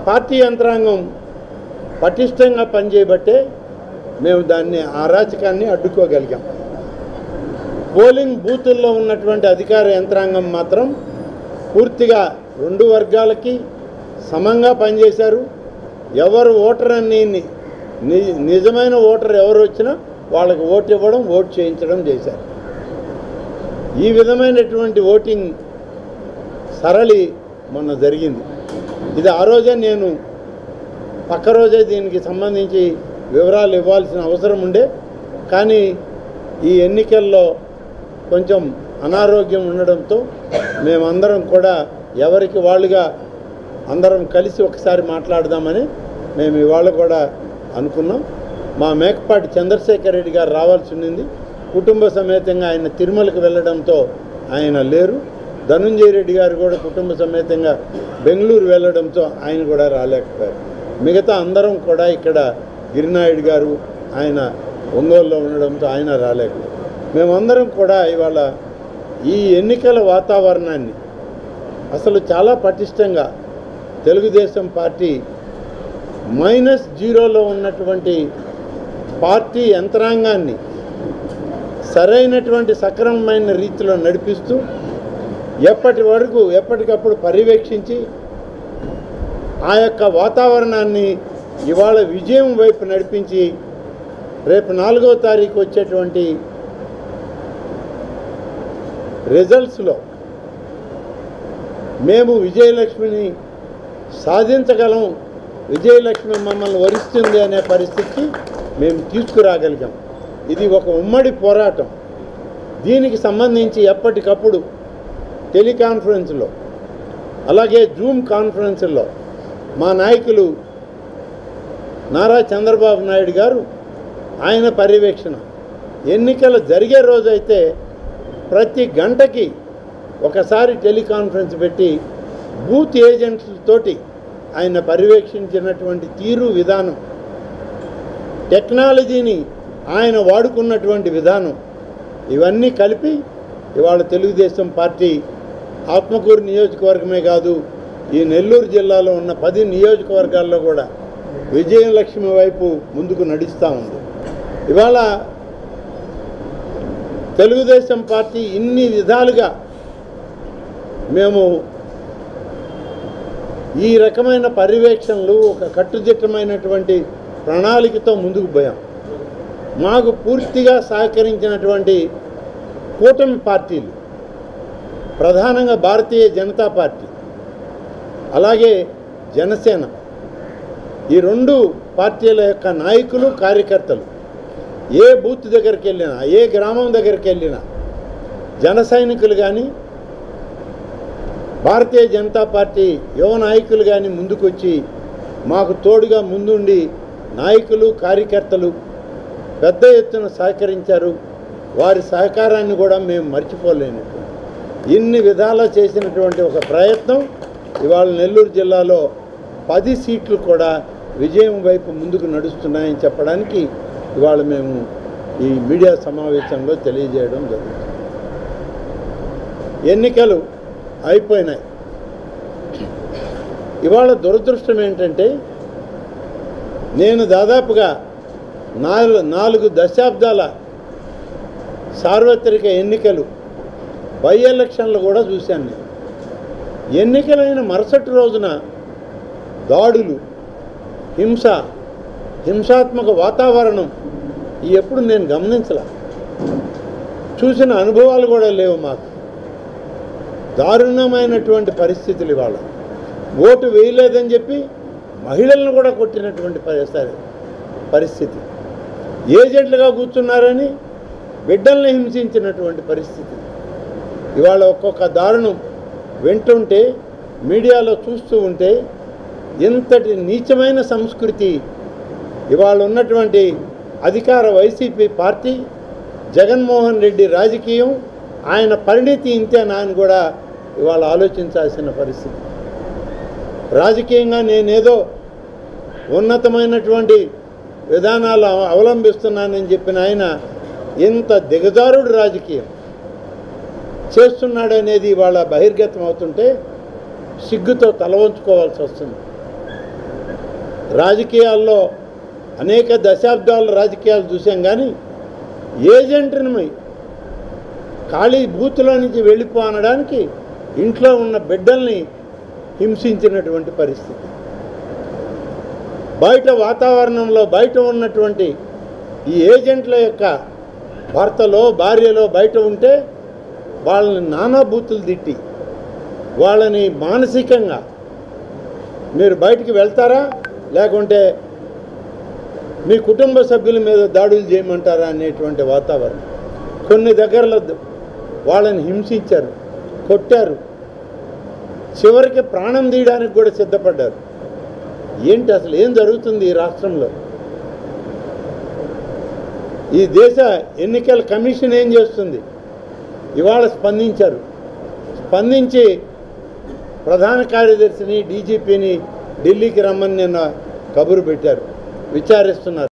party యంత్రాంగం పటిష్టంగా పనిచేయబట్టే మేము దాన్ని అరాచకాన్ని అడ్డుకోగలిగాం పోలింగ్ బూతుల్లో ఉన్నటువంటి అధికార యంత్రాంగం మాత్రం పూర్తిగా రెండు వర్గాలకి సమంగా పనిచేశారు ఎవరు ఓటర్ అని ని- ని- నిజమైన ఓటర్ ఎవరు వచ్చినా వాళ్ళకి ఓటు ఇవ్వడం ఓటు చేయించడం చేశారు ఈ విధమైనటువంటి ఓటింగ్ సరళి మొన్న జరిగింది ఇది ఆ రోజే నేను పక్క రోజే దీనికి సంబంధించి వివరాలు ఇవ్వాల్సిన అవసరం ఉండే కానీ ఈ ఎన్నికల్లో కొంచెం అనారోగ్యం ఉండడంతో మేమందరం కూడా ఎవరికి వాళ్ళుగా అందరం కలిసి ఒకసారి మాట్లాడదామని మేము ఇవాళ కూడా అనుకున్నాం మా మేకపాటి చంద్రశేఖర్ రెడ్డి గారు రావాల్సి ఉండింది కుటుంబ సమేతంగా ఆయన తిరుమలకు వెళ్ళడంతో ఆయన లేరు ధనుంజయ రెడ్డి గారు కూడా కుటుంబ సమేతంగా బెంగళూరు వెళ్ళడంతో ఆయన కూడా రాలేకపోయారు మిగతా అందరం కూడా ఇక్కడ గిరినాయుడు గారు ఆయన ఒంగోలులో ఉండడంతో ఆయన రాలేకపోయారు మేమందరం కూడా ఇవాళ ఈ ఎన్నికల వాతావరణాన్ని అసలు చాలా పటిష్టంగా తెలుగుదేశం పార్టీ మైనస్ జీరోలో ఉన్నటువంటి పార్టీ యంత్రాంగాన్ని సరైనటువంటి సక్రమమైన రీతిలో నడిపిస్తూ ఎప్పటి వరకు ఎప్పటికప్పుడు పర్యవేక్షించి ఆ యొక్క వాతావరణాన్ని ఇవాళ విజయం వైపు నడిపించి రేపు నాలుగో తారీఖు వచ్చేటువంటి రిజల్ట్స్లో మేము విజయలక్ష్మిని సాధించగలం విజయలక్ష్మి మమ్మల్ని వరిస్తుంది అనే పరిస్థితికి మేము తీసుకురాగలిగాం ఇది ఒక ఉమ్మడి పోరాటం దీనికి సంబంధించి ఎప్పటికప్పుడు టెలికాన్ఫరెన్స్లో అలాగే జూమ్ కాన్ఫరెన్స్లో మా నాయకులు నారా చంద్రబాబు నాయుడు గారు ఆయన పర్యవేక్షణ ఎన్నికలు జరిగే రోజైతే ప్రతి గంటకి ఒకసారి టెలికాన్ఫరెన్స్ పెట్టి బూత్ ఏజెంట్లతోటి ఆయన పర్యవేక్షించినటువంటి తీరు విధానం టెక్నాలజీని ఆయన వాడుకున్నటువంటి విధానం ఇవన్నీ కలిపి ఇవాళ తెలుగుదేశం పార్టీ ఆత్మకూరు నియోజకవర్గమే కాదు ఈ నెల్లూరు జిల్లాలో ఉన్న పది నియోజకవర్గాల్లో కూడా విజయలక్ష్మి వైపు ముందుకు నడుస్తూ ఉంది ఇవాళ తెలుగుదేశం పార్టీ ఇన్ని విధాలుగా మేము ఈ రకమైన పర్యవేక్షణలు ఒక కట్టుదిట్టమైనటువంటి ప్రణాళికతో ముందుకు పోయాం మాకు పూర్తిగా సహకరించినటువంటి కూటమి పార్టీలు ప్రధానంగా భారతీయ జనతా పార్టీ అలాగే జనసేన ఈ రెండు పార్టీల యొక్క నాయకులు కార్యకర్తలు ఏ బూత్ దగ్గరికి వెళ్ళినా ఏ గ్రామం దగ్గరికి వెళ్ళినా జన సైనికులు కానీ భారతీయ జనతా పార్టీ యువ నాయకులు కానీ ముందుకొచ్చి మాకు తోడుగా ముందుండి నాయకులు కార్యకర్తలు పెద్ద ఎత్తున సహకరించారు వారి సహకారాన్ని కూడా మేము మర్చిపోలేను ఇన్ని విధాలా చేసినటువంటి ఒక ప్రయత్నం ఇవాళ నెల్లూరు జిల్లాలో పది సీట్లు కూడా విజయం వైపు ముందుకు నడుస్తున్నాయని చెప్పడానికి ఇవాళ మేము ఈ మీడియా సమావేశంలో తెలియజేయడం జరుగుతుంది ఎన్నికలు అయిపోయినాయి ఇవాళ దురదృష్టం ఏంటంటే నేను దాదాపుగా నాలుగు నాలుగు దశాబ్దాల సార్వత్రిక ఎన్నికలు బై ఎలక్షన్లు కూడా చూశాను నేను ఎన్నికలైన మరుసటి రోజున దాడులు హింస హింసాత్మక వాతావరణం ఈ ఎప్పుడు నేను గమనించలే చూసిన అనుభవాలు కూడా లేవు మాకు దారుణమైనటువంటి పరిస్థితులు ఇవాళ ఓటు వేయలేదని చెప్పి మహిళలను కూడా కొట్టినటువంటి పరిస్థితి పరిస్థితి ఏజెంట్లుగా కూర్చున్నారని బిడ్డల్ని హింసించినటువంటి పరిస్థితి ఇవాళ ఒక్కొక్క దారుణం వింటుంటే మీడియాలో చూస్తూ ఉంటే ఇంతటి నీచమైన సంస్కృతి ఇవాళ ఉన్నటువంటి అధికార వైసీపీ పార్టీ జగన్మోహన్ రెడ్డి రాజకీయం ఆయన పరిణితి ఇంతేనా అని కూడా ఇవాళ ఆలోచించాల్సిన పరిస్థితి రాజకీయంగా నేనేదో ఉన్నతమైనటువంటి విధానాలు అవ- అవలంబిస్తున్నానని చెప్పిన ఆయన ఇంత దిగజారుడు రాజకీయం చేస్తున్నాడనేది ఇవాళ బహిర్గతం అవుతుంటే సిగ్గుతో తల వంచుకోవాల్సి వస్తుంది రాజకీయాల్లో అనేక దశాబ్దాల రాజకీయాలు చూసాం కానీ ఏజెంట్ని ఖాళీ బూత్లో నుంచి వెళ్ళిపో అనడానికి ఇంట్లో ఉన్న బిడ్డల్ని హింసించినటువంటి పరిస్థితి బయట వాతావరణంలో బయట ఉన్నటువంటి ఈ ఏజెంట్ల యొక్క భర్తలో భార్యలో బయట ఉంటే వాళ్ళని నానా బూతులు తిట్టి వాళ్ళని మానసికంగా మీరు బయటికి వెళ్తారా లేకుంటే మీ కుటుంబ సభ్యుల మీద దాడులు చేయమంటారా అనేటువంటి వాతావరణం కొన్ని దగ్గరలో ద- వాళ్ళని హింసించారు కొట్టారు చివరికి ప్రాణం తీయడానికి కూడా సిద్ధపడ్డారు ఏంటి అసలు ఏం జరుగుతుంది ఈ రాష్ట్రంలో ఈ దేశ ఎన్నికల కమిషన్ ఏం చేస్తుంది ఇవాళ స్పందించారు స్పందించి ప్రధాన కార్యదర్శిని డీజీపీని ఢిల్లీకి రమ్మని నిన్న కబురు పెట్టారు విచారిస్తున్నారు